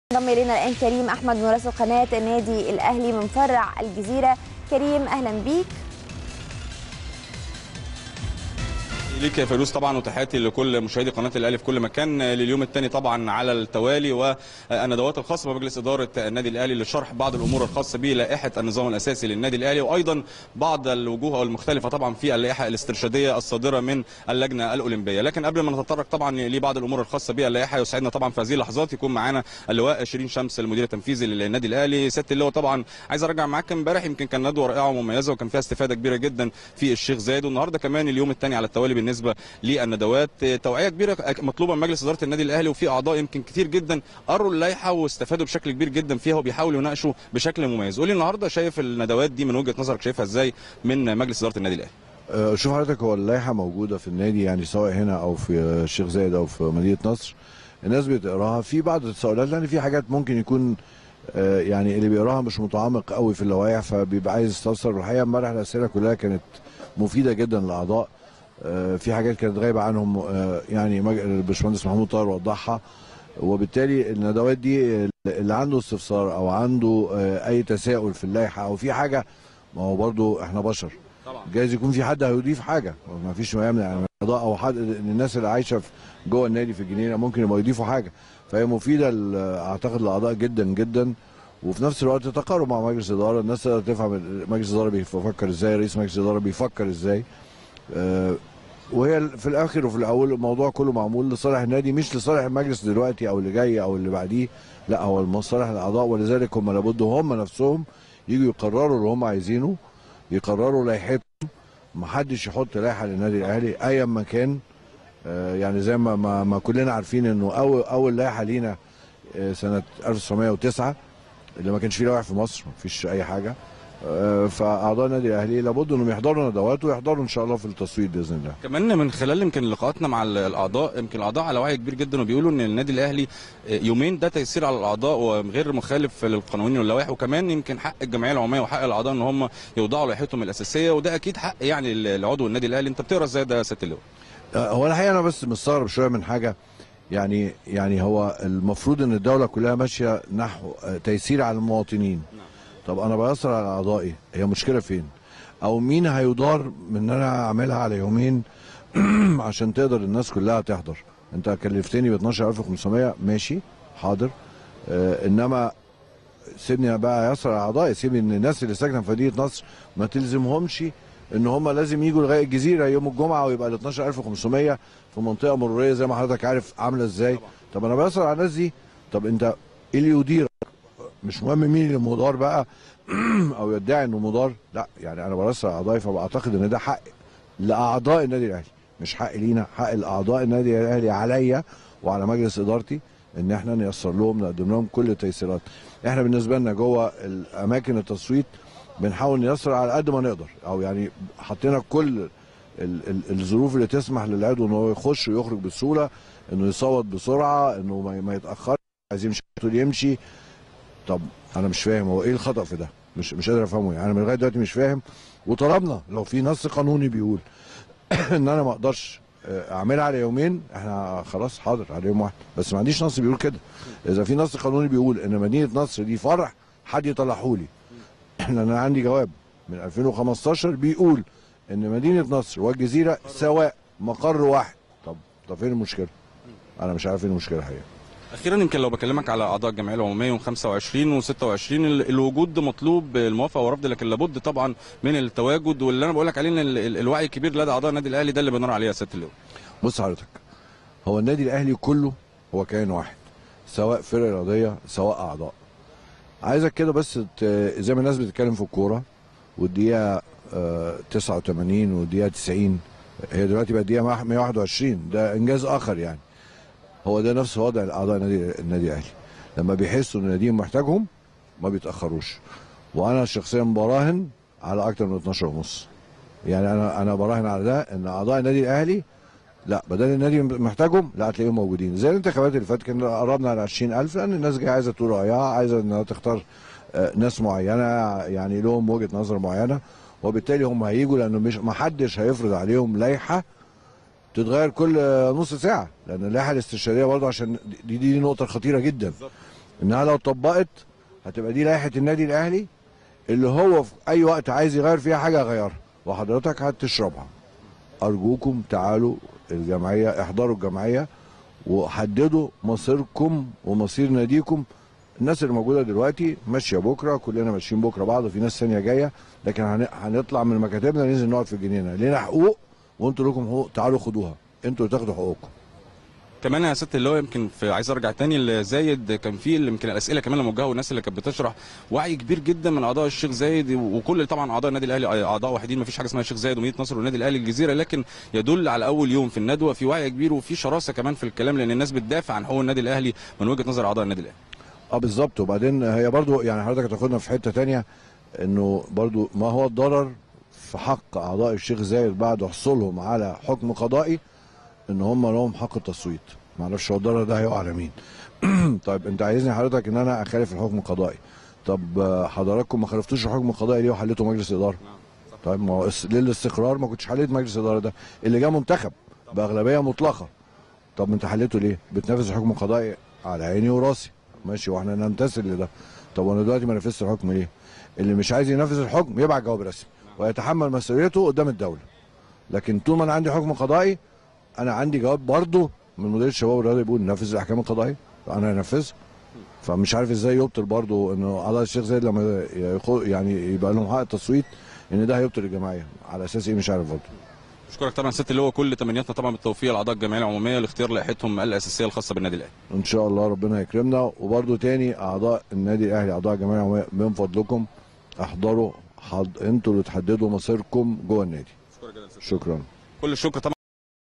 انضم الينا الان كريم احمد مراسل قناه النادي الاهلي من فرع الجزيره كريم اهلا بيك ليك يا فيروز طبعا وتحياتي لكل مشاهدي قناه الاهلي في كل مكان لليوم الثاني طبعا على التوالي والندوات الخاصه بمجلس اداره النادي الاهلي لشرح بعض الامور الخاصه بلائحه النظام الاساسي للنادي الاهلي وايضا بعض الوجوه المختلفه طبعا في اللائحه الاسترشاديه الصادره من اللجنه الاولمبيه لكن قبل ما نتطرق طبعا لبعض الامور الخاصه باللائحه يسعدنا طبعا في هذه اللحظات يكون معانا اللواء شيرين شمس المدير التنفيذي للنادي الاهلي سياده اللواء طبعا عايز ارجع معاك امبارح يمكن كان ندوه رائعه ومميزه وكان فيها استفاده كبيره جدا في الشيخ زايد والنهارده كمان اليوم الثاني على التوالي بالنسبه الندوات توعيه كبيره مطلوبه من مجلس اداره النادي الاهلي وفي اعضاء يمكن كتير جدا قروا اللائحه واستفادوا بشكل كبير جدا فيها وبيحاولوا يناقشوا بشكل مميز قولي النهارده شايف الندوات دي من وجهه نظرك شايفها ازاي من مجلس اداره النادي الاهلي أه، شوف حضرتك هو اللائحه موجوده في النادي يعني سواء هنا او في الشيخ زايد او في مدينه نصر الناس بتقراها في بعض التساؤلات لان في حاجات ممكن يكون أه، يعني اللي بيقراها مش متعمق قوي في اللوائح فبيبقى عايز يستفسر والحقيقه امبارح الاسئله كلها كانت مفيده جدا للاعضاء أه، في حاجات كانت غايبه عنهم يعني الباشمهندس محمود طاهر وضحها وبالتالي الندوات دي اللي عنده استفسار او عنده اي تساؤل في اللائحه او في حاجه ما هو برضو احنا بشر طبعا جايز يكون في حد هيضيف حاجه ما فيش ما يمنع يعني اعضاء او حد الناس اللي عايشه في جوه النادي في الجنينه ممكن يبقوا يضيفوا حاجه فهي مفيده اعتقد للاعضاء جدا جدا وفي نفس الوقت تقارب مع مجلس الاداره الناس تقدر تفهم مجلس الاداره بيفكر ازاي رئيس مجلس الاداره بيفكر ازاي أه وهي في الاخر وفي الاول الموضوع كله معمول لصالح النادي مش لصالح المجلس دلوقتي او اللي جاي او اللي بعديه لا هو لصالح الاعضاء ولذلك هم لابد هم نفسهم يجوا يقرروا اللي هم عايزينه يقرروا لائحتهم ما حدش يحط لائحه للنادي الاهلي ايا ما كان آه يعني زي ما, ما, ما كلنا عارفين انه اول اول لائحه لينا آه سنه 1909 اللي ما كانش فيه لوائح في مصر ما فيش اي حاجه آه فاعضاء النادي الاهلي لابد انهم يحضروا ندوات ويحضروا ان شاء الله في التصويت باذن الله. كمان من خلال يمكن لقاءاتنا مع الاعضاء يمكن الاعضاء على وعي كبير جدا وبيقولوا ان النادي الاهلي يومين ده تيسير على الاعضاء وغير مخالف للقوانين واللوائح وكمان يمكن حق الجمعيه العموميه وحق الاعضاء ان هم يوضعوا لائحتهم الاساسيه وده اكيد حق يعني لعضو النادي الاهلي انت بتقرا ازاي ده يا سياده اللواء؟ هو الحقيقه انا بس مستغرب شويه من حاجه يعني يعني هو المفروض ان الدوله كلها ماشيه نحو تيسير على المواطنين طب انا بيسر على اعضائي هي مشكله فين او مين هيضار من ان انا اعملها على يومين عشان تقدر الناس كلها تحضر انت كلفتني ب 12500 ماشي حاضر آه انما سيبني بقى يسر على اعضائي سيب ان الناس اللي ساكنه في مدينه نصر ما تلزمهمش ان هم لازم يجوا لغايه الجزيره يوم الجمعه ويبقى ال 12500 في منطقه مروريه زي ما حضرتك عارف عامله ازاي طب انا بيسر على الناس دي طب انت ايه اللي يديرك مش مهم مين اللي مدار بقى او يدعي انه مدار لا يعني انا برسل اعضائي فبعتقد ان ده حق لاعضاء النادي الاهلي مش حق لينا حق الاعضاء النادي الاهلي عليا وعلى مجلس ادارتي ان احنا نيسر لهم نقدم لهم كل التيسيرات احنا بالنسبه لنا جوه اماكن التصويت بنحاول نيسر على قد ما نقدر او يعني حطينا كل ال ال الظروف اللي تسمح للعضو ان هو يخش ويخرج بسهوله انه يصوت بسرعه انه ما يتاخرش عايز يمشي يمشي طب انا مش فاهم هو ايه الخطا في ده مش مش قادر افهمه يعني انا لغايه دلوقتي مش فاهم وطلبنا لو في نص قانوني بيقول ان انا ما اقدرش اعملها على يومين احنا خلاص حاضر على يوم واحد بس ما عنديش نص بيقول كده اذا في نص قانوني بيقول ان مدينه نصر دي فرع حد يطلعه لي انا عندي جواب من 2015 بيقول ان مدينه نصر والجزيره سواء مقر واحد طب طب فين المشكله انا مش عارف فين المشكله الحقيقه اخيرا يمكن لو بكلمك على اعضاء الجمعيه العموميه يوم 25 و26 الوجود مطلوب الموافقه ورفض لكن لابد طبعا من التواجد واللي انا بقول لك عليه ان الوعي الكبير لدى اعضاء النادي الاهلي ده اللي بنار عليه يا سياده اللواء. بص حضرتك هو النادي الاهلي كله هو كيان واحد سواء فرق رياضيه سواء اعضاء. عايزك كده بس زي ما الناس بتتكلم في الكوره والدقيقه 89 والدقيقه 90 هي دلوقتي بقت دقيقه 121 ده انجاز اخر يعني. هو ده نفس وضع الاعضاء النادي النادي الاهلي لما بيحسوا ان ناديهم محتاجهم ما بيتاخروش وانا شخصيا براهن على اكتر من 12 ونص يعني انا انا براهن على ده ان اعضاء النادي الاهلي لا بدل النادي محتاجهم لا هتلاقيهم موجودين زي الانتخابات اللي فاتت كان قربنا على 20000 لان الناس جايه عايزه تقول رايها عايزه انها تختار ناس معينه يعني لهم وجهه نظر معينه وبالتالي هم هيجوا لانه مش ما حدش هيفرض عليهم لائحه تتغير كل نص ساعه لان اللائحه الاستشاريه برضه عشان دي, دي نقطه خطيره جدا انها لو طبقت هتبقى دي لائحه النادي الاهلي اللي هو في اي وقت عايز يغير فيها حاجه يغيرها وحضرتك هتشربها ارجوكم تعالوا الجمعيه احضروا الجمعيه وحددوا مصيركم ومصير ناديكم الناس اللي موجوده دلوقتي ماشيه بكره كلنا ماشيين بكره بعض وفي ناس ثانيه جايه لكن هن- هنطلع من مكاتبنا ننزل نقعد في الجنينه لينا حقوق وانتوا لكم حقوق تعالوا خدوها انتوا اللي تاخدوا حقوقكم كمان يا ست اللي هو يمكن في عايز ارجع تاني لزايد كان في يمكن الاسئله كمان اللي موجهه والناس اللي كانت بتشرح وعي كبير جدا من اعضاء الشيخ زايد وكل طبعا اعضاء النادي الاهلي اعضاء وحيدين ما فيش حاجه اسمها الشيخ زايد ومدينه نصر والنادي الاهلي الجزيره لكن يدل على اول يوم في الندوه في وعي كبير وفي شراسه كمان في الكلام لان الناس بتدافع عن حقوق النادي الاهلي من وجهه نظر اعضاء النادي الاهلي اه بالظبط وبعدين هي برضو يعني حضرتك هتاخدنا في حته تانية انه برضو ما هو الضرر في حق اعضاء الشيخ زايد بعد حصولهم على حكم قضائي ان هم لهم حق التصويت ما اعرفش هو الضرر ده هيقع على مين طيب انت عايزني حضرتك ان انا اخالف الحكم القضائي طب آه، حضراتكم ما خالفتوش الحكم القضائي ليه وحليتوا مجلس اداره طيب ما هو اس- للاستقرار ما كنتش حليت مجلس الاداره ده اللي جه منتخب باغلبيه مطلقه طب انت حليته ليه بتنفذ الحكم القضائي على عيني وراسي ماشي واحنا نمتثل لده طب وانا دلوقتي ما نفذتش الحكم ليه اللي مش عايز ينفذ الحكم يبعت جواب رسمي ويتحمل مسؤوليته قدام الدوله لكن طول ما انا عندي حكم قضائي انا عندي جواب برضه من مدير الشباب والرياضه بيقول نفذ الاحكام القضائيه انا هنفذها فمش عارف ازاي يبطل برضه انه اعضاء الشيخ زايد لما يخو يعني يبقى لهم حق التصويت ان ده هيبطل الجمعيه على اساس ايه مش عارف برضه اشكرك طبعا ست اللي هو كل تمنياتنا طبعا بالتوفيق لاعضاء الجمعيه العموميه لاختيار لائحتهم الاساسيه الخاصه بالنادي الاهلي ان شاء الله ربنا يكرمنا وبرضه تاني اعضاء النادي الاهلي اعضاء الجمعيه العموميه من فضلكم احضروا حض... انتوا اللي تحددوا مصيركم جوه النادي شكرا كل الشكر طبعا